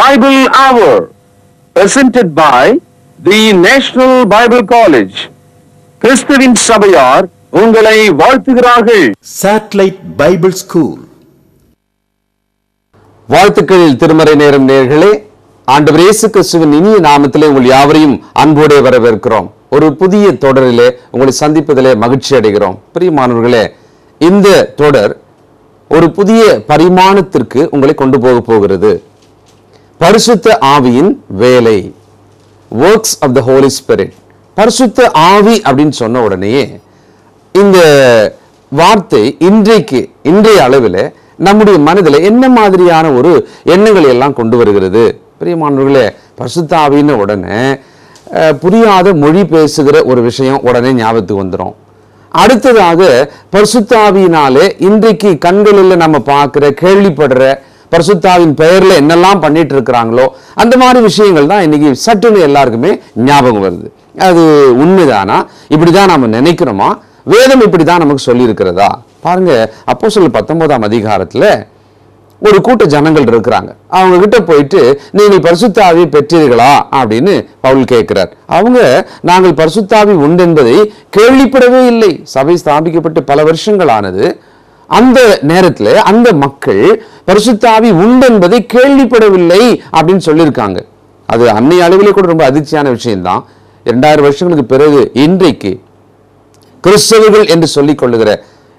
Bible Hour, presented by the National Bible College. கிறிஸ்துவின் சபையார் உங்களை வாழ்த்துகிறார்கள் Satellite Bible School. வாழ்த்துக்கள் திருமறை நேரம் நேர்களே ஆண்டவர் இயேசு கிறிஸ்துவின் இனிய நாமத்திலே உங்கள் யாவரையும் அன்போடு வரவேற்கிறோம் ஒரு புதிய தொடரிலே உங்களை சந்திப்பதிலே மகிழ்ச்சி அடைகிறோம் பிரியமானவர்களே இந்த தொடர் ஒரு புதிய பரிமாணத்திற்கு உங்களை கொண்டு போக போகிறது பரிசுத்த ஆவியின் வேலை works of the Holy Spirit பரிசுத்த ஆவி அப்படின்னு சொன்ன உடனேயே இந்த வார்த்தை இன்றைக்கு இன்றைய அளவில் நம்முடைய மனதில் என்ன மாதிரியான ஒரு எண்ணங்களை எல்லாம் கொண்டு வருகிறது பிரியமானவர்களே பரிசுத்த ஆவின்னு உடனே அஹ், புரியாத மொழி பேசுகிற ஒரு விஷயம் உடனே ஞாபகத்துக்கு வந்துடும் அடுத்ததாக பரிசுத்த ஆவியினாலே இன்றைக்கு கண்களில் நம்ம பார்க்குற கேள்விப்படுற பரிசுத்தாவின் பெயர்ல என்னெல்லாம் பண்ணிட்டு இருக்கிறாங்களோ அந்த மாதிரி விஷயங்கள் தான் இன்னைக்கு சட்டுன்னு எல்லாருக்குமே ஞாபகம் வருது அது உண்மைதானா இப்படிதான் நாம நினைக்கிறோமா வேதம் இப்படிதான் நமக்கு சொல்லி இருக்கிறதா பாருங்க அப்போ சொல்ல பத்தொன்பதாம் அதிகாரத்துல ஒரு கூட்ட ஜனங்கள் இருக்கிறாங்க அவங்க கிட்ட போயிட்டு நீங்கள் பரிசுத்தாவி பெற்றீர்களா அப்படின்னு பவுல் கேட்கிறார் அவங்க நாங்கள் பரிசுத்தாவி உண்டு என்பதை கேள்விப்படவே இல்லை சபை ஸ்தாபிக்கப்பட்டு பல வருஷங்கள் ஆனது அந்த நேரத்துல அந்த மக்கள் பரிசுத்தாவி உண்டு என்பதை கேள்விப்படவில்லை அப்படின்னு சொல்லியிருக்காங்க அது அன்னைய அளவிலே கூட ரொம்ப அதிர்ச்சியான விஷயம்தான் இரண்டாயிரம் வருஷங்களுக்கு பிறகு இன்றைக்கு கிறிஸ்தவர்கள் என்று சொல்லிக் கொள்ளுகிற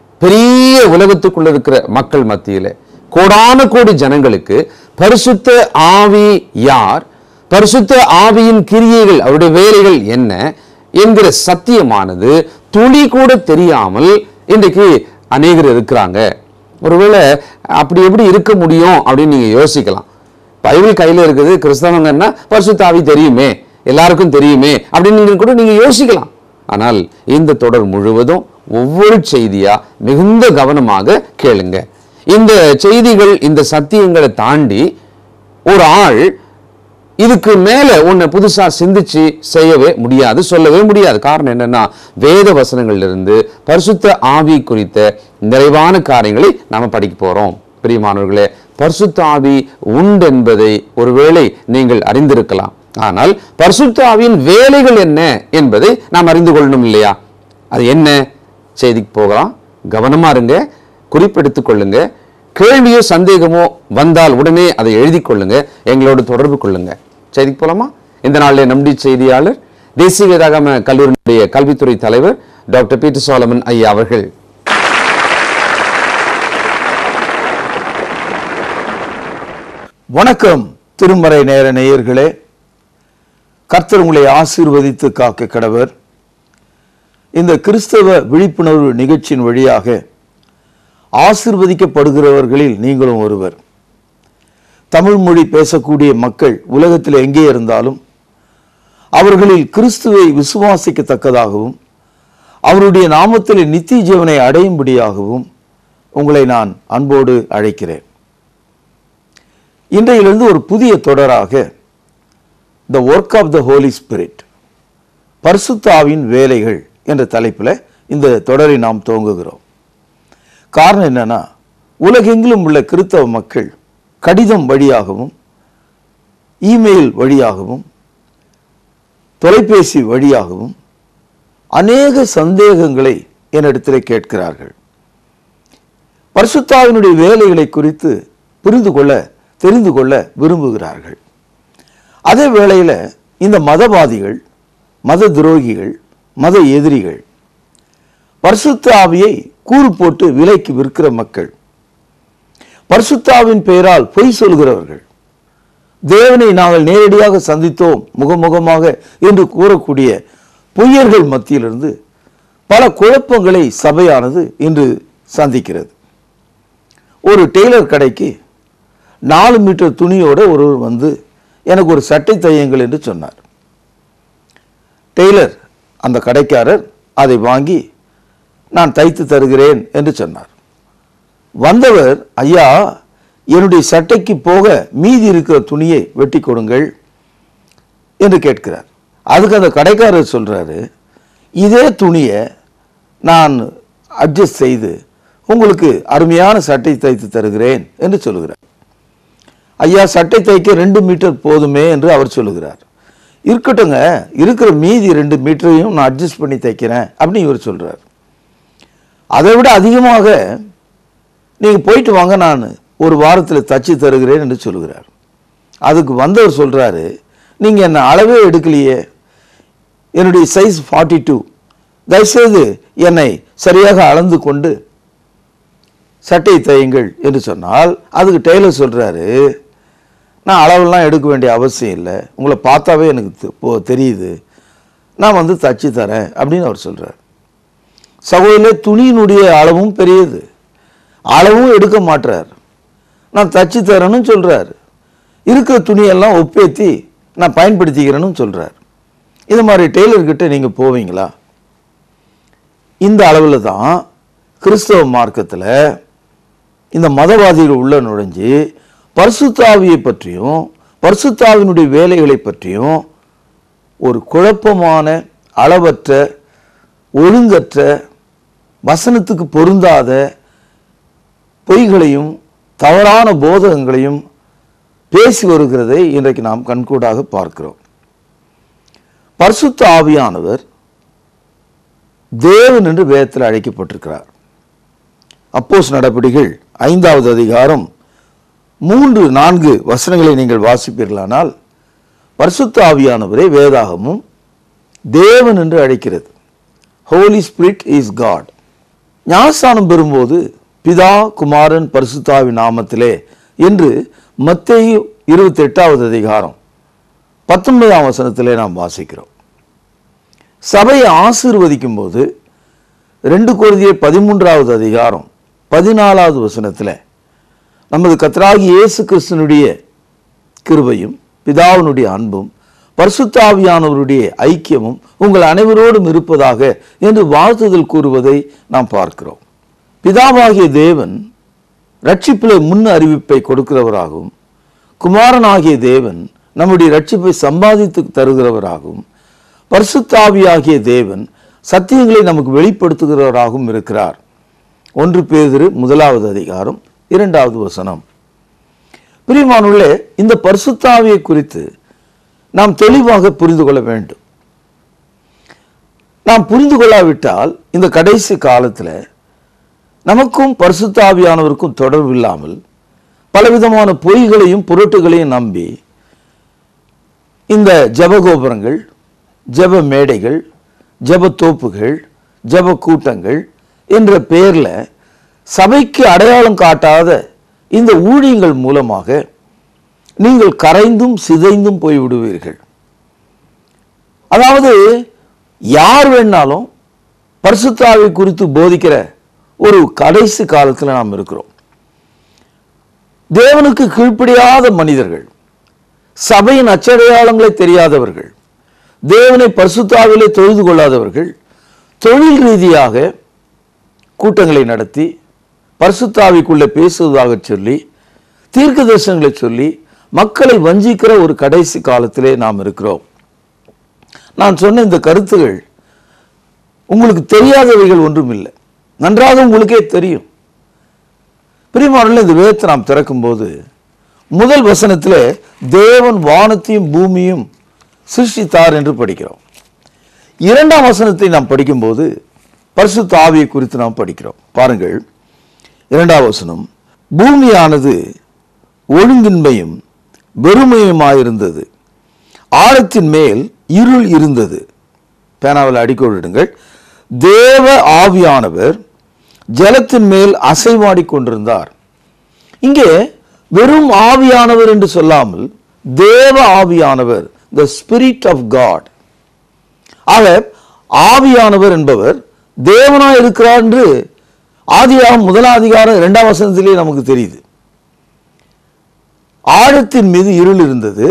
பெரிய உலகத்துக்குள்ள இருக்கிற மக்கள் மத்தியில கோடான கோடி ஜனங்களுக்கு பரிசுத்த ஆவி யார் பரிசுத்த ஆவியின் கிரியைகள் அவருடைய வேலைகள் என்ன என்கிற சத்தியமானது துளி கூட தெரியாமல் இன்றைக்கு அநேகர் இருக்கிறாங்க ஒருவேளை அப்படி எப்படி இருக்க முடியும் அப்படின்னு நீங்க யோசிக்கலாம் பைபிள் கையில இருக்குது கிறிஸ்தவங்கன்னா பரிசுத்த ஆவி தெரியுமே எல்லாருக்கும் தெரியுமே அப்படின்னு நீங்க கூட நீங்க யோசிக்கலாம் ஆனால் இந்த தொடர் முழுவதும் ஒவ்வொரு செய்தியா மிகுந்த கவனமாக கேளுங்க இந்த செய்திகள் இந்த சத்தியங்களை தாண்டி ஒரு ஆள் இதுக்கு மேல உன்னை புதுசா சிந்திச்சு செய்யவே முடியாது சொல்லவே முடியாது காரணம் என்னன்னா வேத வசனங்கள்ல இருந்து பரிசுத்த ஆவி குறித்த நிறைவான காரியங்களை நாம படிக்க போறோம் பிரியமானவர்களே பரிசுத்த ஆவி உண்டு என்பதை ஒருவேளை நீங்கள் அறிந்திருக்கலாம் ஆனால் பரிசுத்த ஆவியின் வேலைகள் என்ன என்பதை நாம் அறிந்து கொள்ளணும் இல்லையா அது என்ன செய்திக்கு போகலாம் கவனமா இருங்க குறிப்பெடுத்துக் கொள்ளுங்க கேள்வியோ சந்தேகமோ வந்தால் உடனே அதை எழுதி கொள்ளுங்க எங்களோடு தொடர்பு கொள்ளுங்க செய்திக்கு போலாமா இந்த நாளில் நம்முடைய செய்தியாளர் தேசிய வேதாகம கல்லூரியினுடைய கல்வித்துறை தலைவர் டாக்டர் பீட்டர் சோலமன் ஐயா அவர்கள் வணக்கம் திருமறை நேர நேயர்களே கர்த்தர் உங்களை ஆசீர்வதித்து காக்க கடவர் இந்த கிறிஸ்தவ விழிப்புணர்வு நிகழ்ச்சியின் வழியாக ஆசீர்வதிக்கப்படுகிறவர்களில் நீங்களும் ஒருவர் தமிழ் மொழி பேசக்கூடிய மக்கள் உலகத்தில் எங்கே இருந்தாலும் அவர்களில் கிறிஸ்துவை விசுவாசிக்கத்தக்கதாகவும் அவருடைய நாமத்தில் நித்திய ஜீவனை அடையும்படியாகவும் உங்களை நான் அன்போடு அழைக்கிறேன் இன்றையிலிருந்து ஒரு புதிய தொடராக the work of the Holy Spirit பரிசுத்தாவின் வேலைகள் என்ற தலைப்பில் இந்த தொடரை நாம் துவங்குகிறோம் காரணம் என்னன்னா உலகெங்கிலும் உள்ள கிறித்தவ மக்கள் கடிதம் வழியாகவும் இமெயில் வழியாகவும் தொலைபேசி வழியாகவும் அநேக சந்தேகங்களை என்னிடத்திலே கேட்கிறார்கள் பரிசுத்தாவினுடைய வேலைகளை குறித்து புரிந்து கொள்ள தெரிந்து கொள்ள விரும்புகிறார்கள் அதே வேளையில் இந்த மதவாதிகள் மத துரோகிகள் மத எதிரிகள் பரிசுத்த ஆவியை கூறு போட்டு விலைக்கு விற்கிற மக்கள் பரிசுத்தாவின் பெயரால் பொய் சொல்கிறவர்கள் தேவனை நாங்கள் நேரடியாக சந்தித்தோம் முகமுகமாக என்று கூறக்கூடிய பொய்யர்கள் மத்தியிலிருந்து பல குழப்பங்களை சபையானது இன்று சந்திக்கிறது ஒரு டெய்லர் கடைக்கு நாலு மீட்டர் துணியோட ஒருவர் வந்து எனக்கு ஒரு சட்டை தையுங்கள் என்று சொன்னார் டெய்லர் அந்த கடைக்காரர் அதை வாங்கி நான் தைத்து தருகிறேன் என்று சொன்னார் வந்தவர் ஐயா என்னுடைய சட்டைக்கு போக மீதி இருக்கிற துணியை வெட்டி கொடுங்கள் என்று கேட்கிறார் அதுக்கு அந்த கடைக்காரர் சொல்றாரு இதே துணியை நான் அட்ஜஸ்ட் செய்து உங்களுக்கு அருமையான சட்டை தைத்து தருகிறேன் என்று சொல்லுகிறார் ஐயா சட்டை தைக்க ரெண்டு மீட்டர் போதுமே என்று அவர் சொல்லுகிறார் இருக்கட்டுங்க இருக்கிற மீதி ரெண்டு மீட்டரையும் நான் அட்ஜஸ்ட் பண்ணி தைக்கிறேன் அப்படின்னு இவர் சொல்றார் அதை விட அதிகமாக நீங்கள் போயிட்டு வாங்க நான் ஒரு வாரத்தில் தச்சு தருகிறேன் என்று சொல்லுகிறார் அதுக்கு வந்தவர் சொல்றாரு நீங்கள் என்ன அளவே எடுக்கலையே என்னுடைய சைஸ் ஃபார்ட்டி டூ தயவுசெய்து என்னை சரியாக அளந்து கொண்டு சட்டை தையுங்கள் என்று சொன்னால் அதுக்கு டெய்லர் சொல்றாரு நான் அளவெல்லாம் எடுக்க வேண்டிய அவசியம் இல்லை உங்களை பார்த்தாவே எனக்கு தெ- போ- தெரியுது நான் வந்து தச்சு தரேன் அப்படின்னு அவர் சொல்றார் சகோதரே துணியினுடைய அளவும் பெரியது அளவும் எடுக்க மாட்டார் நான் தச்சு தரேன்னு சொல்றாரு இருக்கிற துணியெல்லாம் ஒப்பேத்தி நான் பயன்படுத்திக்கிறேன்னு சொல்றார் இது மாதிரி டெய்லர்கிட்ட நீங்க போவீங்களா இந்த அளவில் தான் கிறிஸ்தவ மார்க்கத்தில் இந்த மதவாதிகள் உள்ள நுழைஞ்சு பரிசுத்தாவியை பற்றியும் பரிசுத்தாவினுடைய வேலைகளை பற்றியும் ஒரு குழப்பமான அளவற்ற ஒழுங்கற்ற வசனத்துக்கு பொருந்தாத பொய்களையும் தவறான போதகங்களையும் பேசி வருகிறதை இன்றைக்கு நாம் கண்கூடாக பார்க்கிறோம் பரிசுத்த ஆவியானவர் தேவன் என்று வேதத்தில் அழைக்கப்பட்டிருக்கிறார் அப்போஸ் நடபடிகள் ஐந்தாவது அதிகாரம் மூன்று நான்கு வசனங்களை நீங்கள் வாசிப்பீர்களானால் பரிசுத்த ஆவியானவரை வேதாகமும் தேவன் என்று அழைக்கிறது ஹோலி ஸ்பிரிட் இஸ் காட் ஞானஸ்தானம் பெறும்போது பிதா குமாரன் பரிசுத்தாவி நாமத்திலே என்று மத்தேயு இருபத்தி எட்டாவது அதிகாரம் பத்தொன்பதாம் வசனத்திலே நாம் வாசிக்கிறோம் சபையை ஆசீர்வதிக்கும் போது ரெண்டு குருதிய பதிமூன்றாவது அதிகாரம் பதினாலாவது வசனத்தில் நமது கத்தராகி இயேசு கிறிஸ்தனுடைய கிருபையும் பிதாவினுடைய அன்பும் பரிசுத்தாவியானவருடைய ஐக்கியமும் உங்கள் அனைவரோடும் இருப்பதாக என்று வாழ்த்துதல் கூறுவதை நாம் பார்க்கிறோம் பிதாவாகிய தேவன் ரட்சிப்பிலே முன் அறிவிப்பை கொடுக்கிறவராகவும் குமாரனாகிய தேவன் நம்முடைய ரட்சிப்பை சம்பாதித்து தருகிறவராகவும் பரிசுத்தாவியாகிய தேவன் சத்தியங்களை நமக்கு வெளிப்படுத்துகிறவராகவும் இருக்கிறார் ஒன்று பேதிரு முதலாவது அதிகாரம் இரண்டாவது வசனம் பிரியமானுள்ளே இந்த பரிசுத்தாவியை குறித்து நாம் தெளிவாக புரிந்து கொள்ள வேண்டும் நாம் புரிந்து கொள்ளாவிட்டால் இந்த கடைசி காலத்தில் நமக்கும் பரிசுத்தாவியானவருக்கும் தொடர்பு இல்லாமல் பலவிதமான பொய்களையும் புரட்டுகளையும் நம்பி இந்த ஜபகோபுரங்கள் ஜப மேடைகள் ஜப தோப்புகள் ஜப கூட்டங்கள் என்ற பெயரில் சபைக்கு அடையாளம் காட்டாத இந்த ஊழியங்கள் மூலமாக நீங்கள் கரைந்தும் சிதைந்தும் போய்விடுவீர்கள் அதாவது யார் வேணாலும் பரிசுத்தாவை குறித்து போதிக்கிற ஒரு கடைசி காலத்தில் நாம் இருக்கிறோம் தேவனுக்கு கீழ்ப்படியாத மனிதர்கள் சபையின் அச்சடையாளங்களை தெரியாதவர்கள் தேவனை பரிசுத்தாவிலே தொழுது கொள்ளாதவர்கள் தொழில் ரீதியாக கூட்டங்களை நடத்தி பரிசுத்தாவிக்குள்ளே பேசுவதாக சொல்லி தீர்க்க தரிசனங்களை சொல்லி மக்களை வஞ்சிக்கிற ஒரு கடைசி காலத்திலே நாம் இருக்கிறோம் நான் சொன்ன இந்த கருத்துகள் உங்களுக்கு தெரியாதவைகள் ஒன்றும் இல்லை நன்றாக உங்களுக்கே தெரியும் பிரியமானவர்களே இந்த வேதத்தை நாம் திறக்கும்போது முதல் வசனத்திலே தேவன் வானத்தையும் பூமியும் சிருஷ்டித்தார் என்று படிக்கிறோம் இரண்டாம் வசனத்தை நாம் படிக்கும்போது பரிசுத்த ஆவியை குறித்து நாம் படிக்கிறோம் பாருங்கள் இரண்டாம் வசனம் பூமியானது ஒழுங்கின்மையும் வெறுமையுமாயிருந்தது ஆழத்தின் மேல் இருள் இருந்தது பேனாவில் அடிக்கோடிடுங்கள் தேவ ஆவியானவர் ஜலத்தின் மேல் அசைவாடி கொண்டிருந்தார் இங்கே வெறும் ஆவியானவர் என்று சொல்லாமல் தேவ ஆவியானவர் த ஸ்பிரிட் ஆஃப் காட் ஆக ஆவியானவர் என்பவர் தேவனாய் இருக்கிறார் என்று ஆதியாகம் முதலாம் அதிகாரம் இரண்டாம் வசனத்திலே நமக்கு தெரியுது ஆழத்தின் மீது இருள் இருந்தது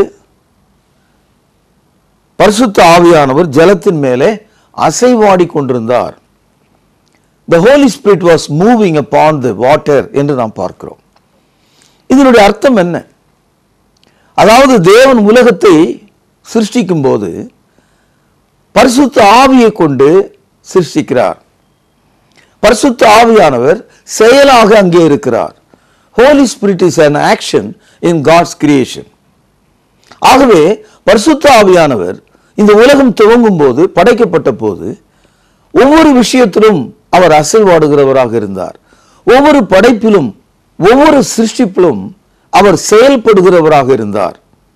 பரிசுத்த ஆவியானவர் ஜலத்தின் மேலே அசைவாடி கொண்டிருந்தார் the Holy Spirit was moving upon the water என்று நாம் பார்க்கிறோம் இதனுடைய அர்த்தம் என்ன அதாவது தேவன் உலகத்தை சிருஷ்டிக்கும் போது பரிசுத்த ஆவியை கொண்டு சிருஷ்டிக்கிறார் பரிசுத்த ஆவியானவர் செயலாக அங்கே இருக்கிறார் Holy Spirit is an action in God's creation ஆகவே பரிசுத்த ஆவியானவர் இந்த உலகம் துவங்கும் போது படைக்கப்பட்ட போது ஒவ்வொரு விஷயத்திலும் அவர் அசைவாடுகிறவராக இருந்தார் ஒவ்வொரு படைப்பிலும் ஒவ்வொரு சிருஷ்டிப்பிலும் அவர் செயல்படுகிறவராக இருந்தார்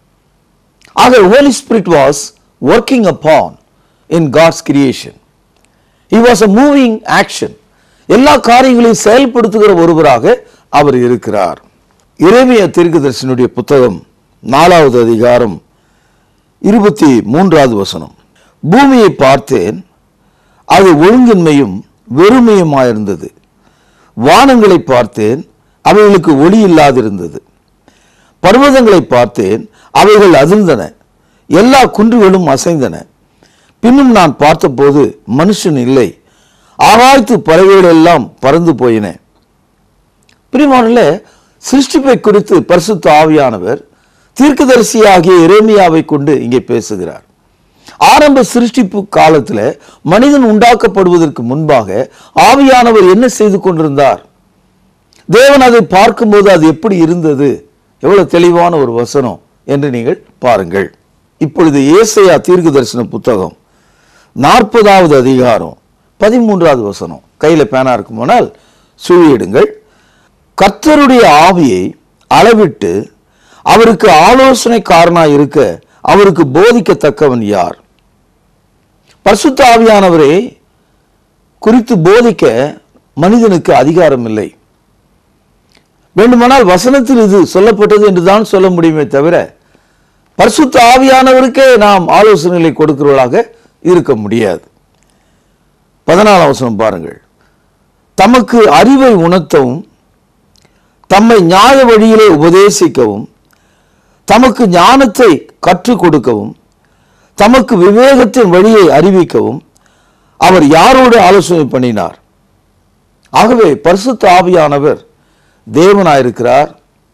ஆக Holy Spirit was working upon in God's creation he was a moving action எல்லா காரியங்களையும் செயல்படுத்துகிற ஒருவராக அவர் இருக்கிறார் இறைமைய தீர்க்கதரிசனுடைய புத்தகம் நாலாவது அதிகாரம் இருபத்தி மூன்றாவது வசனம் பூமியை பார்த்தேன் அது ஒழுங்கின்மையும் வெறுமையுமாயிருந்தது வானங்களை பார்த்தேன் அவைகளுக்கு ஒளி இல்லாதிருந்தது பர்வதங்களை பார்த்தேன் அவைகள் அதிர்ந்தன எல்லா குன்றுகளும் அசைந்தன பின்னும் நான் பார்த்தபோது மனுஷன் இல்லை ஆகாயத்து பறவைகள் எல்லாம் பறந்து போயின பிரிமானில் சிருஷ்டிப்பை குறித்து பரிசுத்த ஆவியானவர் தீர்க்கதரிசியாகிய எரேமியாவை கொண்டு இங்கே பேசுகிறார் ஆரம்ப சிருஷ்டிப்பு காலத்தில் மனிதன் உண்டாக்கப்படுவதற்கு முன்பாக ஆவியானவர் என்ன செய்து கொண்டிருந்தார் தேவன் அதை பார்க்கும்போது அது எப்படி இருந்தது எவ்வளவு தெளிவான ஒரு வசனம் என்று நீங்கள் பாருங்கள் இப்பொழுது ஏசையா தீர்க்க தரிசன புத்தகம் நாற்பதாவது அதிகாரம் பதிமூன்றாவது வசனம் கையில் பேனா இருக்குமானால் சுழியிடுங்கள் கர்த்தருடைய ஆவியை அளவிட்டு அவருக்கு ஆலோசனைக்காரனாய் இருக்க அவருக்கு போதிக்கத்தக்கவன் யார் பரிசுத்த ஆவியானவரை குறித்து போதிக்க மனிதனுக்கு அதிகாரம் இல்லை வேண்டுமானால் வசனத்தில் இது சொல்லப்பட்டது என்று தான் சொல்ல முடியுமே தவிர பரிசுத்த ஆவியானவருக்கே நாம் ஆலோசனைகளை கொடுக்கிறவர்களாக இருக்க முடியாது பதினாலாம் வசனம் பாருங்கள் தமக்கு அறிவை உணர்த்தவும் தம்மை நியாய வழியிலே உபதேசிக்கவும் தமக்கு ஞானத்தை கற்றுக் கொடுக்கவும் தமக்கு விவேகத்தின் வழியை அறிவிக்கவும் அவர் யாரோடு ஆலோசனை பண்ணினார் ஆகவே பரிசுத்த ஆவியானவர் தேவனாயிருக்கிறார்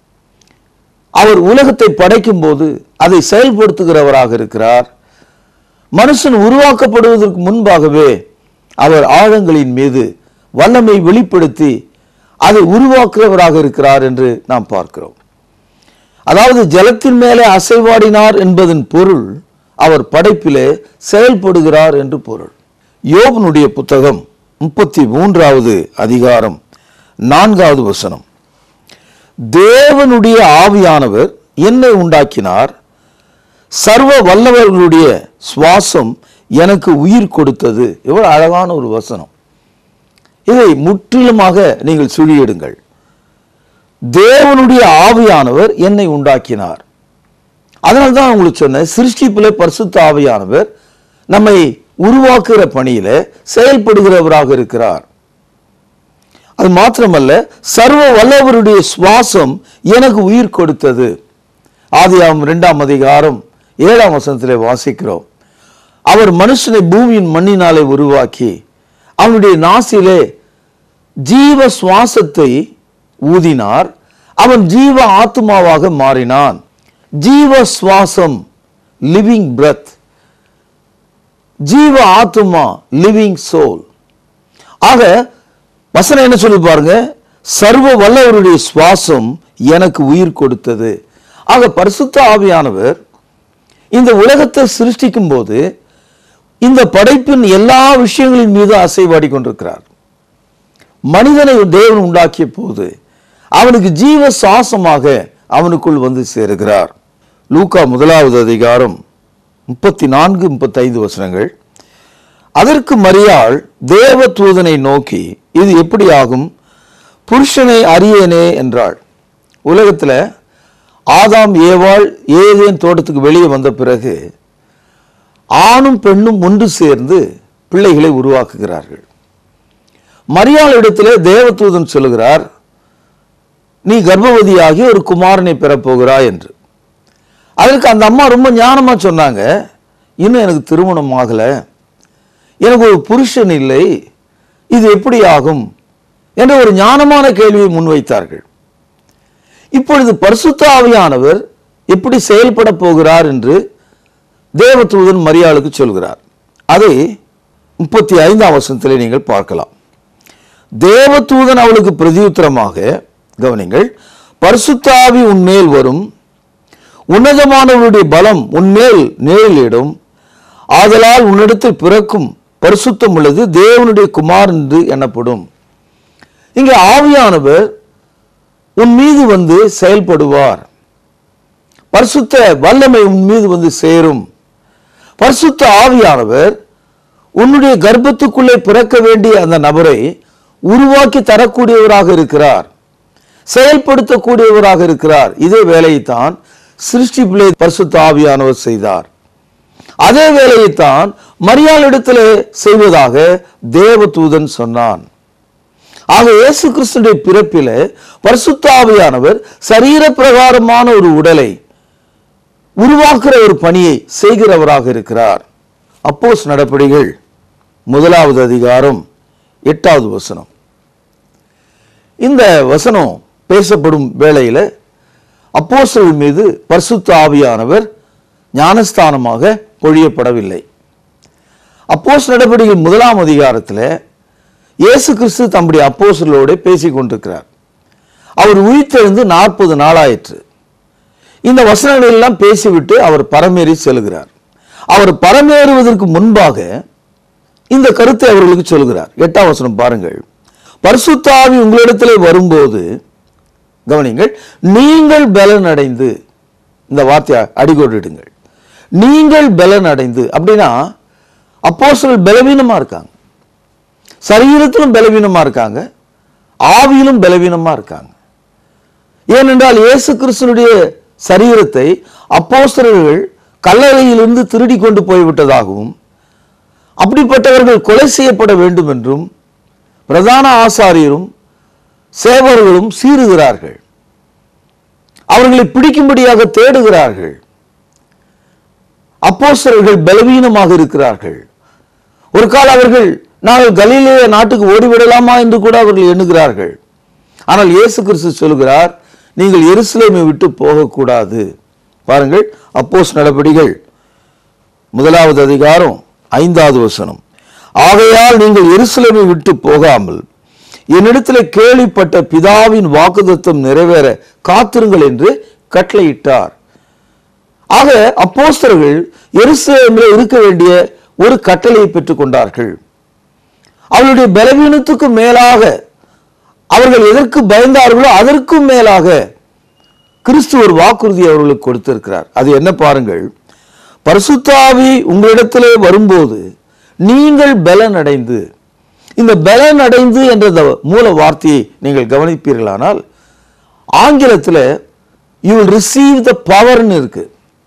அவர் உலகத்தை படைக்கும் போது அதை செயல்படுத்துகிறவராக இருக்கிறார் மனுஷன் உருவாக்கப்படுவதற்கு முன்பாகவே அவர் ஆழங்களின் மீது வல்லமை வெளிப்படுத்தி அதை உருவாக்குறவராக இருக்கிறார் என்று நாம் பார்க்கிறோம் அதாவது ஜலத்தின் மேலே அசைவாடினார் என்பதன் பொருள் அவர் படைப்பிலே செயல்படுகிறார் என்று பொருள் யோபனுடைய புத்தகம் முப்பத்தி மூன்றாவது அதிகாரம் நான்காவது வசனம் தேவனுடைய ஆவியானவர் என்னை உண்டாக்கினார் சர்வ வல்லவர்களுடைய சுவாசம் எனக்கு உயிர் கொடுத்தது எவ்வளவு அழகான ஒரு வசனம் இதை முற்றிலுமாக நீங்கள் சுழியிடுங்கள் தேவனுடைய ஆவியானவர் என்னை உண்டாக்கினார் அதனால தான் உங்களுக்கு சொன்னேன் சிருஷ்டிப்பிலே பரிசுத்த ஆவியானவர் நம்மை உருவாக்குகிற பணியில செயல்படுகிறவராக இருக்கிறார் அது மாத்திரமல்ல சர்வ வல்லவருடைய சுவாசம் எனக்கு உயிர் கொடுத்தது ஆதியாம் இரண்டாம் அதிகாரம் ஏழாம் வசனத்திலே வாசிக்கிறோம் அவர் மனுஷனை பூமியின் மண்ணினாலே உருவாக்கி அவனுடைய நாசிலே ஜீவ சுவாசத்தை ஊதினார் அவன் ஜீவ ஆத்மாவாக மாறினான் ஜீவ சுவாசம் லிவிங் பிரத் ஜீவ ஆத்மா லிவிங் சோல் ஆக வசனம் என்ன சொல்லி பாருங்க சர்வ வல்லவருடைய சுவாசம் எனக்கு உயிர் கொடுத்தது ஆக பரிசுத்த ஆவியானவர் இந்த உலகத்தை சிருஷ்டிக்கும் போது இந்த படைப்பின் எல்லா விஷயங்களின் மீது அசைவாடி கொண்டிருக்கிறார் மனிதனை தேவன் உண்டாக்கிய போது அவனுக்கு ஜீவ சுவாசமாக அவனுக்குள் வந்து சேருகிறார் லூக்கா முதலாவது அதிகாரம் முப்பத்தி நான்கு முப்பத்தைந்து வசனங்கள் அதற்கு மரியாள் தேவ தூதனை நோக்கி இது எப்படி ஆகும் புருஷனை அறியேனே என்றாள் உலகத்துல ஆதாம் ஏவாள் ஏதேன் தோட்டத்துக்கு வெளியே வந்த பிறகு ஆணும் பெண்ணும் ஒன்று சேர்ந்து பிள்ளைகளை உருவாக்குகிறார்கள் மரியாளிடத்திலே தேவதூதன் சொல்லுகிறார் நீ கர்ப்பவதியாகி ஒரு குமாரனை பெறப்போகிறாய் என்று அதற்கு அந்த அம்மா ரொம்ப ஞானமா சொன்னாங்க இன்னும் எனக்கு திருமணம் ஆகல எனக்கு ஒரு புருஷன் இல்லை இது எப்படி ஆகும் என்ற ஒரு ஞானமான கேள்வியை முன்வைத்தார்கள் இப்பொழுது பரிசுத்த ஆவியானவர் எப்படி செயல்பட போகிறார் என்று தேவதூதன் மரியாளுக்கு சொல்கிறார் அதை முப்பத்தி ஐந்தாம் வசனத்திலே நீங்கள் பார்க்கலாம் தேவதூதன் அவளுக்கு பிரதியுத்தரமாக கவனிங்கள் பரிசுத்தாவி உன்மேல் வரும் உன்னதமானவருடைய பலம் உன்மேல் நேரிலிடும் ஆதலால் உன்னிடத்தில் பிறக்கும் பரிசுத்தம் உள்ளது தேவனுடைய குமார் என்று எண்ணப்படும் இங்கே ஆவியானவர் உன் மீது வந்து செயல்படுவார் பரிசுத்த வல்லமை உன் மீது வந்து சேரும் பரிசுத்த ஆவியானவர் உன்னுடைய கர்ப்பத்துக்குள்ளே பிறக்க வேண்டிய அந்த நபரை உருவாக்கி தரக்கூடியவராக இருக்கிறார் செயல்படுத்தக்கூடியவராக இருக்கிறார் இதே வேலையைத்தான் சிருஷ்டிப்பிலே பரிசுத்த ஆவியானவர் செய்தார் அதே வேலையைத்தான் மரியாளிடத்திலே செய்வதாக தேவதூதன் சொன்னான் ஆக இயேசு கிறிஸ்துடைய பிறப்பிலே பரிசுத்த ஆவியானவர் சரீர பிரகாரமான ஒரு உடலை உருவாக்குற ஒரு பணியை செய்கிறவராக இருக்கிறார் அப்போஸ் நடப்படிகள் முதலாவது அதிகாரம் எட்டாவது வசனம் இந்த வசனம் பேசப்படும் வேளையில அப்போஸ்தலர் மீது பரிசுத்த ஆவியானவர் ஞானஸ்தானமாக பொழியப்படவில்லை அப்போஸ் நடவடிக்கைகள் முதலாம் அதிகாரத்தில் இயேசு கிறிஸ்து தம்முடைய அப்போஸ்தலரோடு பேசிக் கொண்டிருக்கிறார் அவர் உயிர்த்தெழுந்து நாற்பது நாளாயிற்று இந்த வசனங்கள் எல்லாம் பேசிவிட்டு அவர் பரமேறி செல்கிறார் அவர் பரமேறுவதற்கு முன்பாக இந்த கருத்தை அவர்களுக்கு சொல்கிறார் எட்டாம் வசனம் பாருங்கள் பரிசுத்தாவி உங்களிடத்திலே வரும்போது கவனிங்கள் நீங்கள் பலன் அடைந்து இந்த வார்த்தையை அடிகோடிடுங்கள் நீங்கள் பலன் அடைந்து அப்படின்னா அப்போஸ்தலர்கள் பலவீனமா இருக்காங்க சரீரத்திலும் பலவீனமா இருக்காங்க ஆவியிலும் பலவீனமா இருக்காங்க ஏனென்றால் இயேசு கிறிஸ்துனுடைய சரீரத்தை அப்போஸ்தலர்கள் கல்லறையிலிருந்து திருடி கொண்டு போய்விட்டதாகவும் அப்படிப்பட்டவர்கள் கொலை செய்யப்பட வேண்டும் என்றும் பிரதான ஆசாரியரும் சேவர்களும் சீறுகிறார்கள் அவர்களை பிடிக்கும்படியாக தேடுகிறார்கள் அப்போஸ்தலர்கள் பலவீனமாக இருக்கிறார்கள் ஒரு கால அவர்கள் நாங்கள் கலிலேய நாட்டுக்கு ஓடிவிடலாமா என்று கூட அவர்கள் எண்ணுகிறார்கள் ஆனால் இயேசு கிறிஸ்து சொல்கிறார் நீங்கள் எருசலேமை விட்டு போகக்கூடாது பாருங்கள் அப்போஸ் நடபடிகள் முதலாவது அதிகாரம் ஐந்தாவது வசனம் ஆகையால் நீங்கள் எருசலேமை விட்டு போகாமல் என்னிடத்தில் கேள்விப்பட்ட பிதாவின் வாக்குத்தத்தம் நிறைவேற காத்திருங்கள் என்று கட்டளையிட்டார் ஆக அப்போஸ்தலர்கள் எருசலேமில் இருக்க வேண்டிய ஒரு கட்டளையை பெற்றுக் கொண்டார்கள் அவருடைய பலவீனத்துக்கு மேலாக அவர்கள் எதற்கு பயந்தார்களோ அதற்கும் மேலாக கிறிஸ்து ஒரு வாக்குறுதி அவர்களுக்கு கொடுத்திருக்கிறார் அது என்ன பாருங்கள் பரிசுத்தாவி உங்களிடத்திலே வரும்போது நீங்கள் பலன் அடைந்து இந்த பலன் அடைந்து என்ற இந்த மூல வார்த்தையை நீங்கள் கவனிப்பீர்களானால் ஆங்கிலத்தில் யூ வில் ரிசீவ் த பவர்னு இருக்கு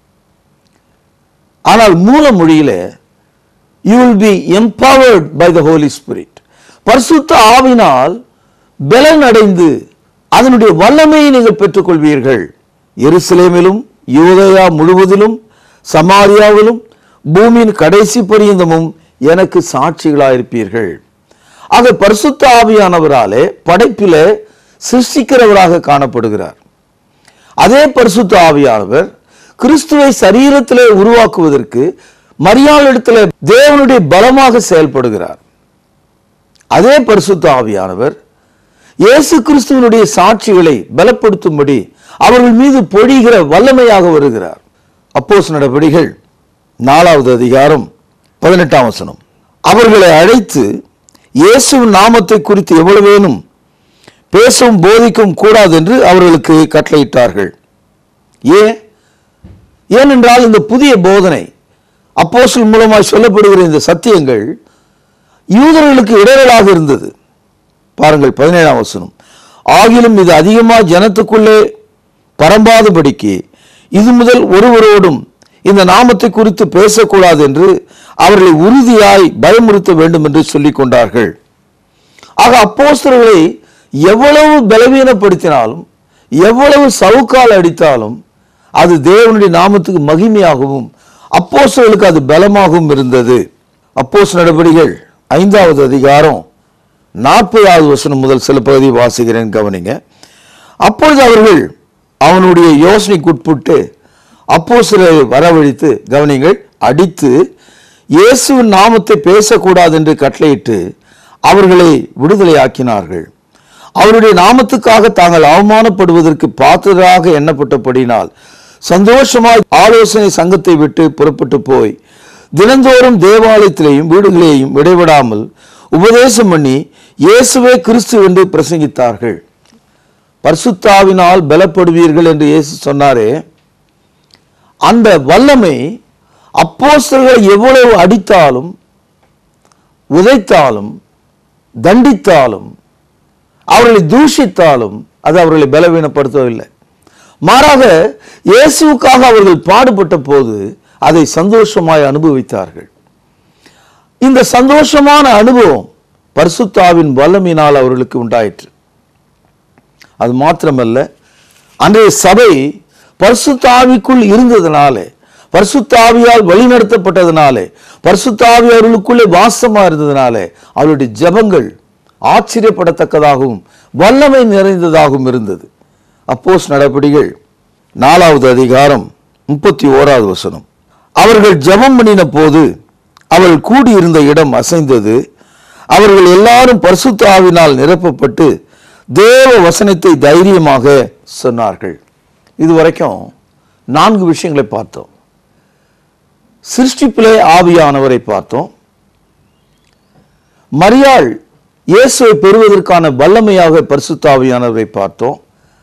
ஆனால் மூல மொழியில you will be empowered by the Holy Spirit பரிசுத்த ஆவினால் பலன் அடைந்து அதனுடைய வல்லமையை நீங்கள் பெற்றுக்கொள்வீர்கள் எருசலேமிலும் யூதயா முழுவதிலும் சமாரியாவிலும் பூமியின் கடைசி பரியந்தமும் எனக்கு சாட்சிகளாயிருப்பீர்கள் ஆக பரிசுத்த ஆவியானவராலே படைப்பிலே சிருஷ்டிக்கிறவராக காணப்படுகிறார் அதே பரிசுத்த ஆவியானவர் கிறிஸ்துவை சரீரத்திலே உருவாக்குவதற்கு மரியாளிடத்திலே தேவனுடைய பலமாக செயல்படுகிறார் அதே பரிசுத்த ஆவியானவர் இயேசு கிறிஸ்துவனுடைய சாட்சிகளை பலப்படுத்தும்படி அவர்கள் மீது பொழிகிற வல்லமையாக வருகிறார் அப்போஸ் நடபடிகள் நாலாவது அதிகாரம் பதினெட்டாம் வசனம் அவர்களை அழைத்து இயேசுவின் நாமத்தை குறித்து எவ்வளவேனும் பேசவும் போதிக்கவும் கூடாது என்று அவர்களுக்கு கட்டளையிட்டார்கள் ஏன் ஏனென்றால் இந்த புதிய போதனை அப்போஸ்தலர் மூலமாய் சொல்லப்படுகிற இந்த சத்தியங்கள் யூதர்களுக்கு இடரலாக இருந்தது பாருங்கள் பதினேழாம் வசனம் ஆகிலும் இது அதிகமாக ஜனத்துக்குள்ளே பரம்பாதபடிக்கு இது முதல் ஒருவரோடும் இந்த நாமத்தை குறித்து பேசக்கூடாது என்று அவர்களை உறுதியாய் பயமுறுத்த வேண்டும் என்று சொல்லிக் கொண்டார்கள் ஆக அப்போஸ்தலர்களை எவ்வளவு பலவீனப்படுத்தினாலும் எவ்வளவு சவுக்கால் அடித்தாலும் அது தேவனுடைய நாமத்துக்கு மகிமையாகவும் அப்போஸ்தலர்களுக்கு அது பலமாகவும் இருந்தது அப்போஸ் நடவடிக்கைகள் ஐந்தாவது அதிகாரம் நாற்பதாவது வசனம் முதல் சில பகுதி வாசிக்கிறேன் கவனிங்க அப்பொழுது அவர்கள் அவனுடைய யோசனைக்குட்பட்டு அப்போஸ்தலரை வரவழைத்து கவனிங்கள் அடித்து இயேசுவின் நாமத்தை பேசக்கூடாது என்று கட்டளையிட்டு அவர்களை விடுதலையாக்கினார்கள் அவருடைய நாமத்துக்காக தாங்கள் அவமானப்படுவதற்கு பாத்திரராக எண்ணப்பட்டபடினால் சந்தோஷமாய் ஆலோசனை சங்கத்தை விட்டு புறப்பட்டு போய் தினந்தோறும் தேவாலயத்திலேயும் வீடுகளையும் இடைவிடாமல் உபதேசம் பண்ணி இயேசுவே கிறிஸ்து என்று பிரசங்கித்தார்கள் பரிசுத்தாவினால் பலப்படுவீர்கள் என்று இயேசு சொன்னாரே அந்த வல்லமை அப்போஸ்தலர்களை எவ்வளவு அடித்தாலும் உதைத்தாலும் தண்டித்தாலும் அவர்களை தூஷித்தாலும் அது அவர்களை பலவீனப்படுத்தவில்லை மாறாக இயேசுவுக்காக அவர்கள் பாடுபட்ட போது அதை சந்தோஷமாய் அனுபவித்தார்கள் இந்த சந்தோஷமான அனுபவம் பரிசுத்தாவின் வல்லமையினால் அவர்களுக்கு உண்டாயிற்று அது மாத்திரமல்ல அன்றைய சபை பரிசுத்தாவிக்குள் இருந்ததுனாலே பரிசுத்தாவியால் வழிநடத்தப்பட்டதுனாலே பரிசுத்தாவி அவர்களுக்குள்ளே வாசமா இருந்ததுனாலே அவருடைய ஜெபங்கள் ஆச்சரியப்படத்தக்கதாகவும் வல்லமை நிறைந்ததாகவும் இருந்தது அப்போஸ் நடபடிகள் நாலாவது அதிகாரம் முப்பத்தி ஓராவது வசனம் அவர்கள் ஜெபம் பண்ணின போது அவர்கள் கூடியிருந்த இடம் அசைந்தது அவர்கள் எல்லாரும் பரிசுத்த ஆவினால் நிரப்பப்பட்டு தேவ வசனத்தை தைரியமாக சொன்னார்கள் இதுவரைக்கும் நான்கு விஷயங்களை பார்த்தோம் சிருஷ்டிப்பிலே ஆவியானவரை பார்த்தோம் மரியாள் இயேசுவை பெறுவதற்கான வல்லமையாக பரிசுத்த ஆவியானவரை பார்த்தோம்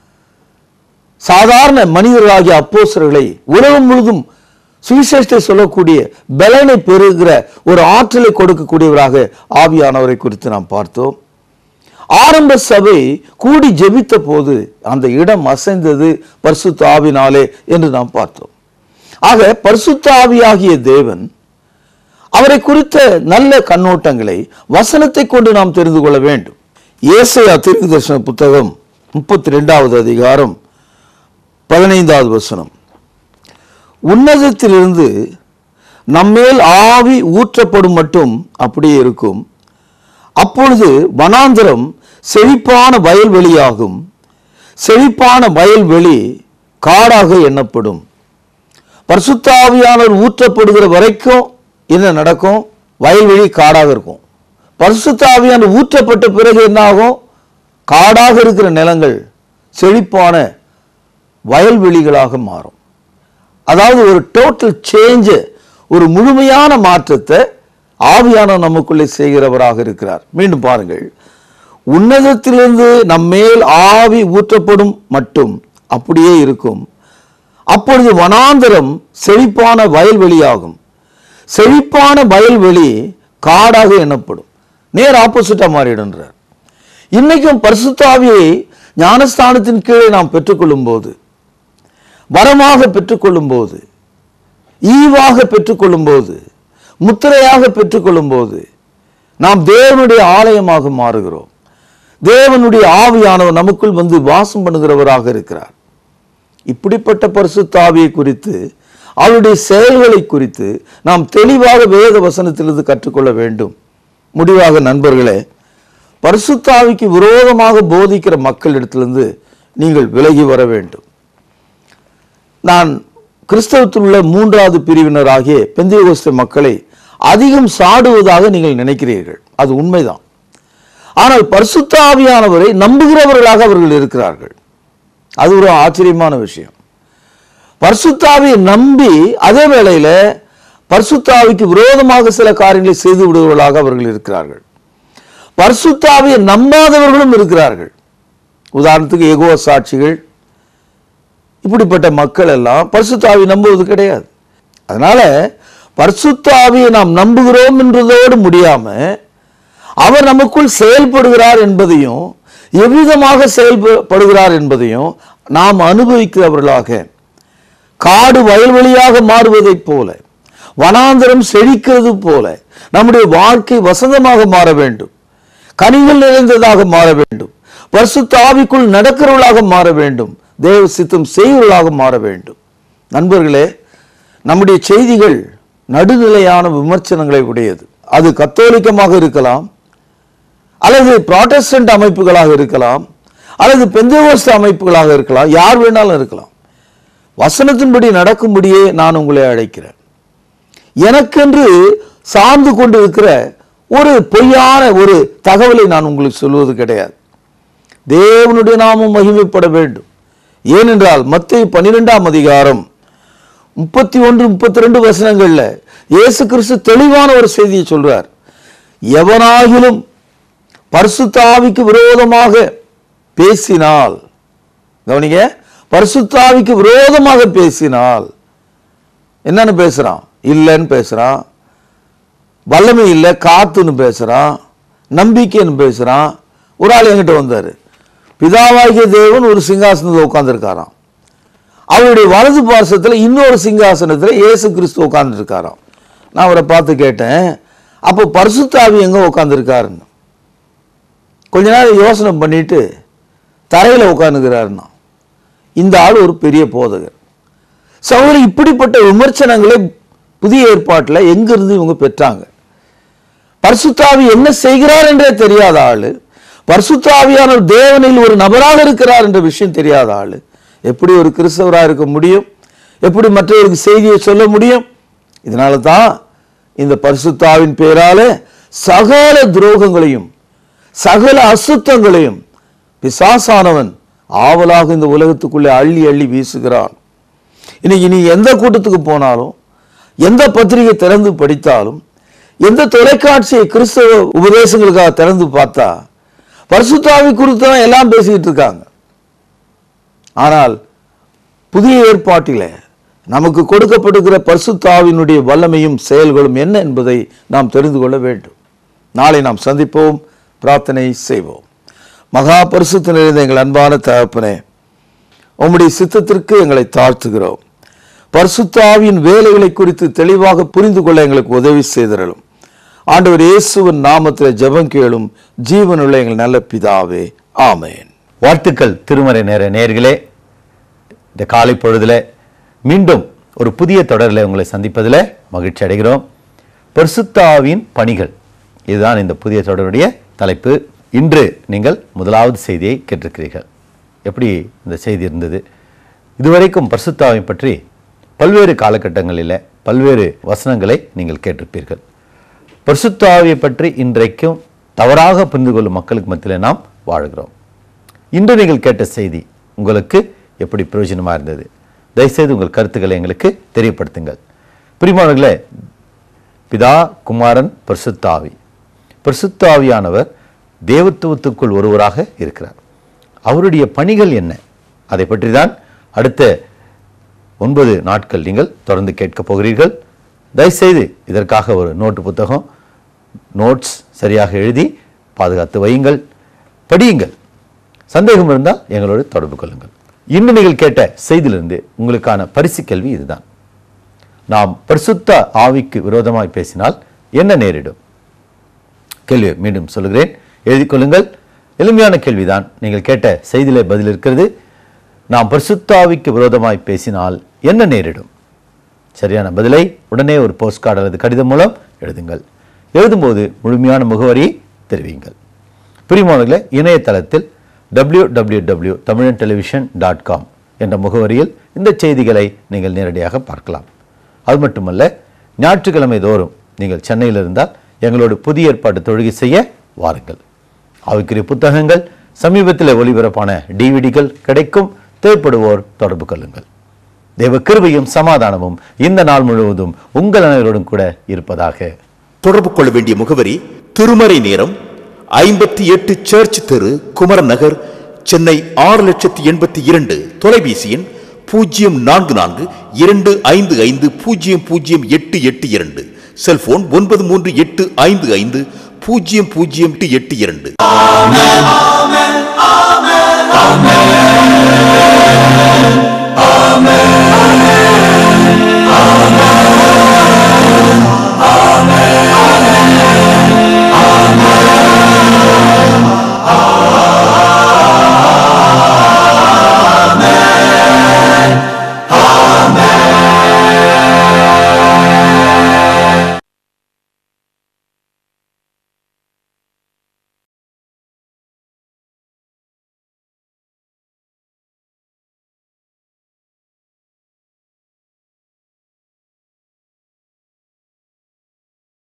சாதாரண மனிதர்களாகிய அப்போஸ்தலர்களை உலகம் முழுதும் சுவிசேஷத்தை சொல்லக்கூடிய பலனை பெறுகிற ஒரு ஆற்றலை கொடுக்கக்கூடியவராக ஆவியானவரை குறித்து நாம் பார்த்தோம் ஆரம்ப சபை கூடி ஜெபித்த போது அந்த இடம் அசைந்தது பரிசுத்த ஆவினாலே என்று நாம் பார்த்தோம் ஆக பரிசுத்த ஆவியாகிய தேவன் அவரை குறித்த நல்ல கண்ணோட்டங்களை வசனத்தை கொண்டு நாம் தெரிந்து கொள்ள வேண்டும் ஏசையா தீர்க்க தரிசன புத்தகம் முப்பத்தி ரெண்டாவது அதிகாரம் பதினைந்தாவது வசனம் உன்னதத்திலிருந்து நம்மேல் ஆவி ஊற்றப்படும் மட்டும் அப்படியே இருக்கும் அப்பொழுது வனாந்தரம் செழிப்பான வயல்வெளியாகும் செழிப்பான வயல்வெளி காடாக எண்ணப்படும் பரிசுத்தாவியானவர் ஊற்றப்படுகிற வரைக்கும் என்ன நடக்கும் வயல்வெளி காடாக இருக்கும் பரிசுத்தாவியானவர் ஊற்றப்பட்ட பிறகு என்ன ஆகும் காடாக இருக்கிற நிலங்கள் செழிப்பான வயல்வெளிகளாக மாறும் அதாவது ஒரு டோட்டல் சேஞ்சு ஒரு முழுமையான மாற்றத்தை ஆவியான நமக்குள்ளே செய்கிறவராக இருக்கிறார் மீண்டும் பாருங்கள் உன்னதத்திலிருந்து நம்மேல் ஆவி ஊற்றப்படும் மட்டும் அப்படியே இருக்கும் அப்பொழுது வனாந்தரம் செழிப்பான வயல்வெளியாகும் செழிப்பான வயல்வெளி காடாக எண்ணப்படும் நேர் ஆப்போசிட்டா மாறிடுன்றார் இன்னைக்கும் பரிசுத்தாவியை ஞானஸ்தானத்தின் கீழே நாம் பெற்றுக்கொள்ளும் போது வரமாக பெற்றுக்கொள்ளும் போது ஈவாக பெற்றுக்கொள்ளும் போது முத்திரையாக பெற்றுக்கொள்ளும் போது நாம் தேவனுடைய ஆலயமாக மாறுகிறோம் தேவனுடைய ஆவியானவர் நமக்குள் வந்து வாசம் பண்ணுகிறவராக இருக்கிறார் இப்படிப்பட்ட பரிசுத்த ஆவியை குறித்து அவருடைய செயல்களை குறித்து நாம் தெளிவாக வேத வசனத்திலிருந்து கற்றுக்கொள்ள வேண்டும் முடிவாக நண்பர்களே பரிசுத்தாவிக்கு விரோதமாக போதிக்கிற மக்களிடத்திலிருந்து நீங்கள் விலகி வர வேண்டும் நான் கிறிஸ்தவத்தில் உள்ள மூன்றாவது பிரிவினராகிய பெந்தியகோஸ்த மக்களை அதிகம் சாடுவதாக நீங்கள் நினைக்கிறீர்கள் அது உண்மைதான் ஆனால் பரிசுத்த ஆவியானவரை நம்புகிறவர்களாக அவர்கள் இருக்கிறார்கள் அது ஒரு ஆச்சரியமான விஷயம் பரிசுத்தாவியை நம்பி அதே வேளையில பரிசுத்தாவிக்கு விரோதமாக சில காரியங்களை செய்து விடுவர்களாக அவர்கள் இருக்கிறார்கள் பரிசுத்தாவியை நம்பாதவர்களும் இருக்கிறார்கள் உதாரணத்துக்கு எகோ சாட்சிகள் இப்படிப்பட்ட மக்கள் எல்லாம் பரிசுத்தாவி நம்புவது கிடையாது அதனால பரிசுத்தாவியை நாம் நம்புகிறோம் என்றதோடு முடியாம அவர் நமக்குள் செயல்படுகிறார் என்பதையும் எவ்விதமாக செயல்படுகிறார் என்பதையும் நாம் அனுபவிக்கிறவர்களாக காடு வயல்வெளியாக மாறுவதைப் போல வனாந்தரம் செழிக்கிறது போல நம்முடைய வாழ்க்கை வசந்தமாக மாற வேண்டும் கனிகள் நிறைந்ததாக மாற வேண்டும் பரிசுத்த ஆவிக்குள் நடக்கிறவர்களாக மாற வேண்டும் தேவ சித்தம் செய்வர்களாக மாற வேண்டும் நண்பர்களே நம்முடைய செய்திகள் நடுநிலையான விமர்சனங்களை உடையது அது கத்தோலிக்கமாக இருக்கலாம் அல்லது புராட்டஸ்டன்ட் அமைப்புகளாக இருக்கலாம் அல்லது பெந்தகோஸ்த அமைப்புகளாக இருக்கலாம் யார் வேணாலும் இருக்கலாம் வசனத்தின்படி நடக்கும்படியே நான் உங்களை அழைக்கிறேன் எனக்கென்று சார்ந்து கொண்டு இருக்கிற ஒரு பொய்யான ஒரு தகவலை நான் உங்களுக்கு சொல்வது கிடையாது தேவனுடைய நாமம் மகிமைப்பட வேண்டும் ஏனென்றால் மத்திய பன்னிரெண்டாம் அதிகாரம் முப்பத்தி ஒன்று முப்பத்தி ரெண்டு வசனங்கள்ல இயேசு கிறிஸ்து தெளிவான ஒரு செய்தியை சொல்றார் எவனாகிலும் பரிசுத்த ஆவிக்கு விரோதமாக பேசினால் கவனிங்க பரிசுத்த ஆவிக்கு விரோதமாக பேசினால் என்னன்னு பேசுறான் இல்லைன்னு பேசுறான் வல்லமை இல்லை காத்துன்னு பேசுறான் நம்பிக்கைன்னு பேசுறான் ஒரு ஆள் என்கிட்ட வந்தாரு பிதாவாகிய தேவன் ஒரு சிங்காசனத்தில் உட்கார்ந்திருக்காராம் அவருடைய வலது பார்சத்தில் இன்னொரு சிங்காசனத்தில் இயேசு கிறிஸ்து உட்கார்ந்துருக்காராம் நான் அவரை பார்த்து கேட்டேன் அப்போ பரிசுத்தாவி எங்க உட்கார்ந்துருக்காருன்னு கொஞ்ச நேரம் யோசனை பண்ணிட்டு தரையில் உட்காந்துக்கிறாருன்னா இந்த ஆள் ஒரு பெரிய போதகர் சகோதரி இப்படிப்பட்ட விமர்சனங்களை புதிய ஏற்பாட்டில் எங்கிருந்து இவங்க பெற்றாங்க பரிசுத்தாவி என்ன செய்கிறார் என்றே தெரியாத ஆளு பரிசுத்தாவியான தேவனில் ஒரு நபராக இருக்கிறார் என்ற விஷயம் தெரியாத ஆளு எப்படி ஒரு கிறிஸ்தவராக இருக்க முடியும் எப்படி மற்றவருக்கு செய்தியை சொல்ல முடியும் இதனால தான் இந்த பரிசுத்தாவின் பேரால சகல துரோகங்களையும் சகல அசுத்தங்களையும் பிசாசானவன் ஆவலாக இந்த உலகத்துக்குள்ளே அள்ளி அள்ளி வீசுகிறான் இன்னைக்கு நீ எந்த கூட்டத்துக்கு போனாலும் எந்த பத்திரிகை திறந்து படித்தாலும் எந்த தொலைக்காட்சியை கிறிஸ்தவ உபதேசங்களுக்காக திறந்து பார்த்தா பரிசுத்தாவி குறித்து தான் எல்லாம் பேசிக்கிட்டு இருக்காங்க ஆனால் புதிய ஏற்பாட்டிலே நமக்கு கொடுக்கப்படுகிற பரிசுத்தாவினுடைய வல்லமையும் செயல்களும் என்ன என்பதை நாம் தெரிந்து கொள்ள வேண்டும் நாளை நாம் சந்திப்போம் பிரார்த்தனை செய்வோம் மகா பரிசுத்த நிறைந்த எங்கள் அன்பான தகப்பனே உம்முடைய சித்தத்திற்கு எங்களை தாழ்த்துகிறோம் பரிசுத்தாவின் வேலைகளை குறித்து தெளிவாக புரிந்து கொள்ள எங்களுக்கு உதவி செய்திடலும் ஆண்டவர் இயேசுவின் நாமத்தில் ஜெபம் கேளும் ஜீவனுள்ள எங்கள் நல்ல பிதாவே ஆமென் வாழ்த்துக்கள் திருமறை நேர நேர்களே இந்த காலை பொழுதுல மீண்டும் ஒரு புதிய தொடரில் உங்களை சந்திப்பதில் மகிழ்ச்சி அடைகிறோம் பரிசுத்தாவின் பணிகள் இதுதான் இந்த புதிய தொடருடைய தலைப்பு இன்று நீங்கள் முதலாவது செய்தியை கேட்டிருக்கிறீர்கள் எப்படி இந்த செய்தி இருந்தது இதுவரைக்கும் பரிசுத்தாவின் பற்றி பல்வேறு காலகட்டங்களில் பல்வேறு வசனங்களை நீங்கள் கேட்டிருப்பீர்கள் பரிசுத்தாவியை பற்றி இன்றைக்கும் தவறாக புரிந்து கொள்ளும் மக்களுக்கு மத்தியில் நாம் வாழ்கிறோம் இன்று நீங்கள் கேட்ட செய்தி உங்களுக்கு எப்படி பிரயோஜனமாக இருந்தது தயவுசெய்து உங்கள் கருத்துக்களை எங்களுக்கு தெரியப்படுத்துங்கள் பிரிமானங்களே பிதா குமாரன் பரிசுத்தாவி பரிசுத்தாவியானவர் தேவத்துவத்துக்குள் ஒருவராக இருக்கிறார் அவருடைய பணிகள் என்ன அதை பற்றி தான் அடுத்த ஒன்பது நாட்கள் நீங்கள் தொடர்ந்து கேட்கப் போகிறீர்கள் தயவுசெய்து இதற்காக ஒரு நோட்டு புத்தகம் நோட்ஸ் சரியாக எழுதி பாதுகாத்து வையுங்கள் படியுங்கள் சந்தேகம் இருந்தால் எங்களோடு தொடர்பு கொள்ளுங்கள் இன்று நீங்கள் கேட்ட செய்தியிலிருந்து உங்களுக்கான பரிசு கேள்வி இதுதான் நாம் பரிசுத்த ஆவிக்கு விரோதமாய் பேசினால் என்ன நேரிடும் கேள்வியை மீண்டும் சொல்லுகிறேன் எழுதிக் கொள்ளுங்கள் எளிமையான கேள்விதான் நீங்கள் கேட்ட செய்தியிலே பதில் இருக்கிறது நாம் பரிசுத்த ஆவிக்கு விரோதமாய் பேசினால் என்ன நேரிடும் சரியான பதிலை உடனே ஒரு போஸ்ட் கார்டு அல்லது கடிதம் மூலம் எழுதுங்கள் எழுதும்போது முழுமையான முகவரியை தெரிவியுங்கள் பிரிமானங்களே இணையதளத்தில் W W W Tamilan television dot com என்ற முகவரியில் இந்த செய்திகளை நீங்கள் நேரடியாக பார்க்கலாம் அது மட்டுமல்ல ஞாயிற்றுக்கிழமை தோறும் நீங்கள் சென்னையில் இருந்தால் எங்களோடு புதிய ஏற்பாடு தொழுகை செய்ய வாருங்கள் ஆவிக்குரிய புத்தகங்கள் சமீபத்தில் ஒளிபரப்பான டிவிடிகள் கிடைக்கும் தேவைப்படுவோர் தொடர்பு கொள்ளுங்கள் தேவ கிருபையும் சமாதானமும் இந்த நாள் முழுவதும் உங்கள் அனைவரோடும் கூட இருப்பதாக தொடர்பு கொள்ள வேண்டிய முகவரி திருமறை நேரம் ஐம்பத்தி எட்டு சர்ச் தெரு குமரன் நகர் சென்னை ஆறு லட்சத்தி எண்பத்தி இரண்டு தொலைபேசி எண் பூஜ்ஜியம் நான்கு நான்கு இரண்டு ஐந்து ஐந்து பூஜ்ஜியம் பூஜ்ஜியம் எட்டு எட்டு இரண்டு செல்போன் ஒன்பது மூன்று எட்டு ஐந்து ஐந்து பூஜ்ஜியம் பூஜ்ஜியம் எட்டு எட்டு இரண்டு Amen.